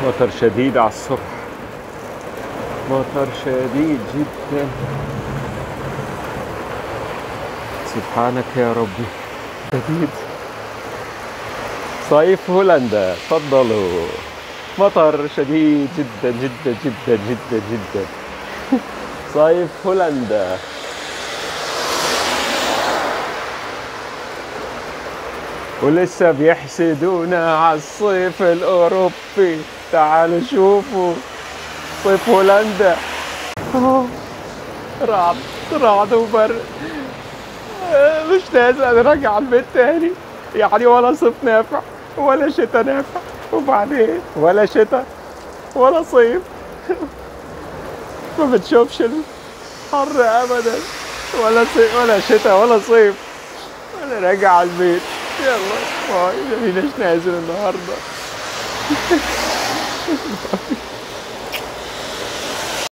مطر شديد على الصبح مطر شديد جدا سبحانك يا ربي شديد صيف هولندا تفضلوا مطر شديد جدا جدا جدا جدا جدا صيف هولندا ولسه بيحسدونا على الصيف الاوروبي تعالوا شوفوا صيف هولندا أوه، رعد رعد وبرد آه، مش نازل انا راجع على البيت تاني يعني ولا صيف نافع ولا شتاء نافع وبعدين ولا شتاء ولا صيف ما بتشوفش الحر ابدا ولا صيف ولا شتاء ولا صيف انا راجع على البيت يلا باي مفيناش نازل النهارده